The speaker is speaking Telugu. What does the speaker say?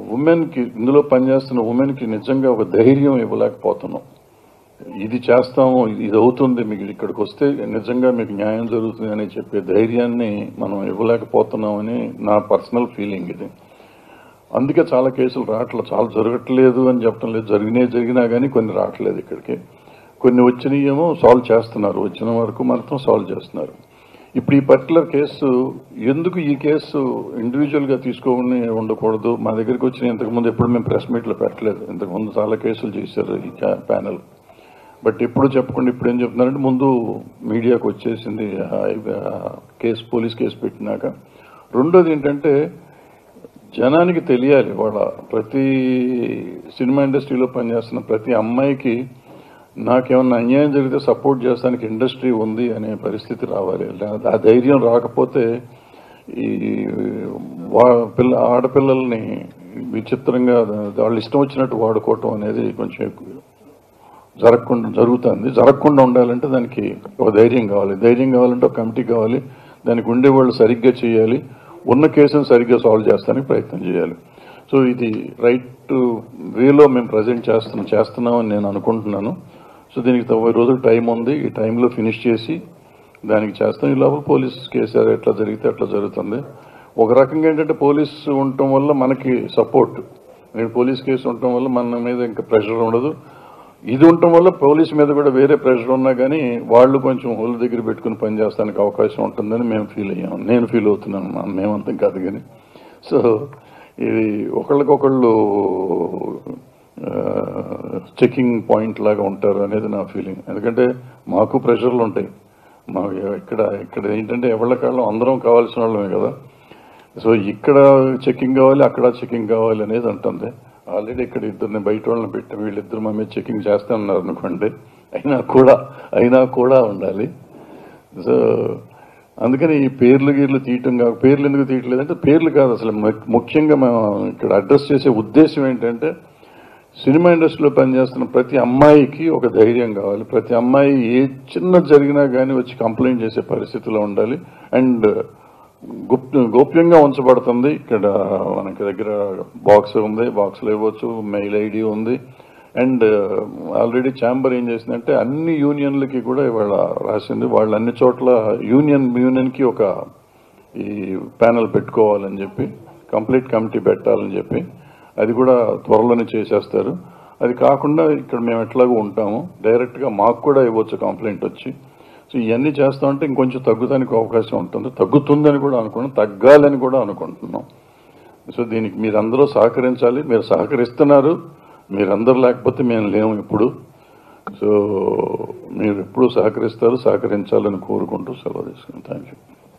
ఉమెన్కి ఇందులో పనిచేస్తున్న ఉమెన్కి నిజంగా ఒక ధైర్యం ఇవ్వలేకపోతున్నాం ఇది చేస్తాము ఇది అవుతుంది మీకు ఇక్కడికి వస్తే నిజంగా మీకు న్యాయం జరుగుతుంది అని చెప్పే ధైర్యాన్ని మనం ఇవ్వలేకపోతున్నామని నా పర్సనల్ ఫీలింగ్ ఇది అందుకే చాలా కేసులు రావట్లేదు చాలా జరగట్లేదు అని చెప్పడం లేదు జరిగినాయి జరిగినా కానీ కొన్ని రావట్లేదు ఇక్కడికి కొన్ని వచ్చినాయేమో సాల్వ్ చేస్తున్నారు వచ్చిన వరకు మాత్రం సాల్వ్ చేస్తున్నారు ఇప్పుడు ఈ పర్టికులర్ కేసు ఎందుకు ఈ కేసు ఇండివిజువల్గా తీసుకోని ఉండకూడదు మా దగ్గరికి వచ్చిన ఇంతకుముందు ఎప్పుడు మేము ప్రెస్ మీట్లో పెట్టలేదు ఇంతకుముందు చాలా కేసులు చేశారు ఈ ప్యానల్ బట్ ఎప్పుడు చెప్పకుండా ఇప్పుడు ఏం చెప్తున్నారంటే ముందు మీడియాకు వచ్చేసింది ఆ, ఆ, కేసు పోలీస్ కేసు పెట్టినాక రెండోది ఏంటంటే జనానికి తెలియాలి వాళ్ళ ప్రతి సినిమా ఇండస్ట్రీలో పనిచేస్తున్న ప్రతి అమ్మాయికి నాకేమన్నా అన్యాయం జరిగితే సపోర్ట్ చేస్తానికి ఇండస్ట్రీ ఉంది అనే పరిస్థితి రావాలి లే- ఆ ధైర్యం రాకపోతే ఈ వా- పిల్ల ఆడపిల్లల్ని విచిత్రంగా వాళ్ళు ఇష్టం వచ్చినట్టు వాడుకోవటం అనేది కొంచెం ఎక్కువ జరగకుండా జరుగుతుంది జరగకుండా ఉండాలంటే దానికి ఒక ధైర్యం కావాలి ధైర్యం కావాలంటే ఒక కమిటీ కావాలి దానికి ఉండేవాళ్ళు సరిగ్గా చేయాలి ఉన్న కేసును సరిగ్గా సాల్వ్ చేస్తానికి ప్రయత్నం చేయాలి సో ఇది రైట్ వేలో మేము ప్రజెంట్ చేస్తున్నాం చేస్తున్నామని నేను అనుకుంటున్నాను సో దీనికి తొంభై రోజులు టైం ఉంది ఈ టైంలో ఫినిష్ చేసి దానికి చేస్తాం ఈ లోపల పోలీస్ కేసు ఎట్లా జరిగితే అట్లా జరుగుతుంది ఒక రకంగా ఏంటంటే పోలీస్ ఉండటం వల్ల మనకి సపోర్ట్ నేను పోలీస్ కేసు ఉండటం వల్ల మన మీద ఇంకా ప్రెషర్ ఉండదు ఇది ఉండటం వల్ల పోలీస్ మీద కూడా వేరే ప్రెషర్ ఉన్నా కానీ వాళ్ళు కొంచెం హోల్ దగ్గర పెట్టుకుని పనిచేస్తానికి అవకాశం ఉంటుందని మేము ఫీల్ అయ్యాం నేను ఫీల్ అవుతున్నాను మా- మేమంతం కాదు కానీ సో ఇది ఒకళ్ళకొకళ్ళు చెకింగ్ పాయింట్ లాగా ఉంటారు అనేది నా ఫీలింగ్ ఎందుకంటే మాకు ప్రెషర్లు ఉంటాయి మాకు ఇక్కడ ఇక్కడ ఏంటంటే ఎవళ్ళ కాళ్ళం అందరం కావాల్సిన వాళ్ళమే కదా సో ఇక్కడ చెకింగ్ కావాలి అక్కడ చెకింగ్ కావాలి అనేది ఉంటుంది ఆల్రెడీ ఇక్కడ ఇద్దరిని బయట వాళ్ళని పెట్టి వీళ్ళిద్దరు మా మీద చెకింగ్ చేస్తున్నారు అనుకోండి అయినా కూడా అయినా కూడా ఉండాలి సో అందుకని ఈ పేర్లు గీర్లు తీయటం కాక పేర్లు ఎందుకు తీయట్లేదు అంటే పేర్లు కాదు అసలు ము- ముఖ్యంగా మేము ఇక్కడ అడ్రస్ చేసే ఉద్దేశం ఏంటంటే సినిమా ఇండస్ట్రీలో పనిచేస్తున్న ప్రతి అమ్మాయికి ఒక ధైర్యం కావాలి ప్రతి అమ్మాయి ఏ చిన్న జరిగినా కానీ వచ్చి కంప్లైంట్ చేసే పరిస్థితిలో ఉండాలి అండ్ గుప్త గోప్యంగా ఉంచబడుతుంది ఇక్కడ మనకి దగ్గర బాక్స్ ఉంది బాక్స్లో ఇవ్వచ్చు మెయిల్ ఐడి ఉంది అండ్ ఆల్రెడీ ఛాంబర్ ఏం చేసిందంటే అన్ని యూనియన్లకి కూడా ఇవాళ రాసింది వాళ్ళు అన్ని చోట్ల యూనియన్ యూనియన్కి ఒక ఈ ప్యానల్ పెట్టుకోవాలని చెప్పి కంప్లీట్ కమిటీ పెట్టాలని చెప్పి అది కూడా త్వరలోనే చేసేస్తారు అది కాకుండా ఇక్కడ మేము ఎట్లాగో ఉంటాము డైరెక్ట్గా మాకు కూడా ఇవ్వచ్చు కంప్లైంట్ వచ్చి సో ఇవన్నీ చేస్తా ఉంటే ఇంకొంచెం తగ్గుతానికి అవకాశం ఉంటుంది తగ్గుతుందని కూడా అనుకున్నాం తగ్గాలని కూడా అనుకుంటున్నాం సో దీనికి మీరందరూ సహకరించాలి మీరు సహకరిస్తున్నారు మీరందరూ లేకపోతే మేము లేము ఇప్పుడు సో మీరు ఎప్పుడు సహకరిస్తారు సహకరించాలని కోరుకుంటూ సెలవు తీసుకున్నాం థ్యాంక్ యూ